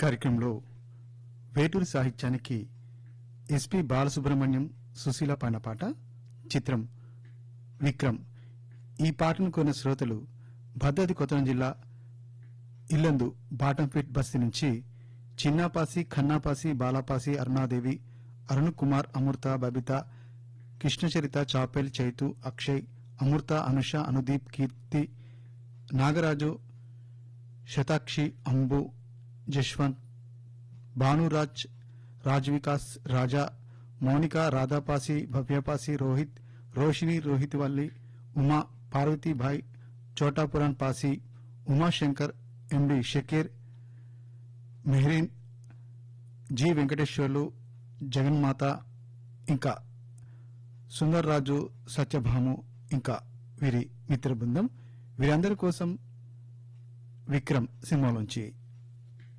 కార్యక్రమంలో వేటూరి సాహిత్యానికి ఎస్పి బాలసుబ్రహ్మణ్యం సుశీల పాడిన పాట చిత్రం విక్రమ్ ఈ పాటను కొన్న శ్రోతలు భద్రాద్రి కొత్తగూడెం జిల్లా ఇల్లందు బాటంపేట్ బస్తీ నుంచి చిన్నాపాసి ఖన్నాపాసి బాలాపాసి అరుణాదేవి అరుణ్ కుమార్ అమృత బబిత కృష్ణచరిత చాపెల్ చైతు అక్షయ్ అమృత అనుష అనుదీప్ కీర్తి నాగరాజు శతాక్షి అంబు జశ్వంత్ భానురాజ్ రాజ్ వికాస్ రాజా మౌనిక రాధాపాసి భవ్యపాసి రోహిత్ రోషిని రోహిత్ వల్లి ఉమా పార్వతీభాయ్ చోటాపురాన్ పాసి ఉమాశంకర్ ఎండి షకీర్ మెహరీన్ జి వెంకటేశ్వర్లు జగన్మాత ఇంకా సుందర్రాజు సత్యభాము ఇంకా వీరి మిత్ర బృందం వీరందరి కోసం విక్రమ్ సినిమాలోంచి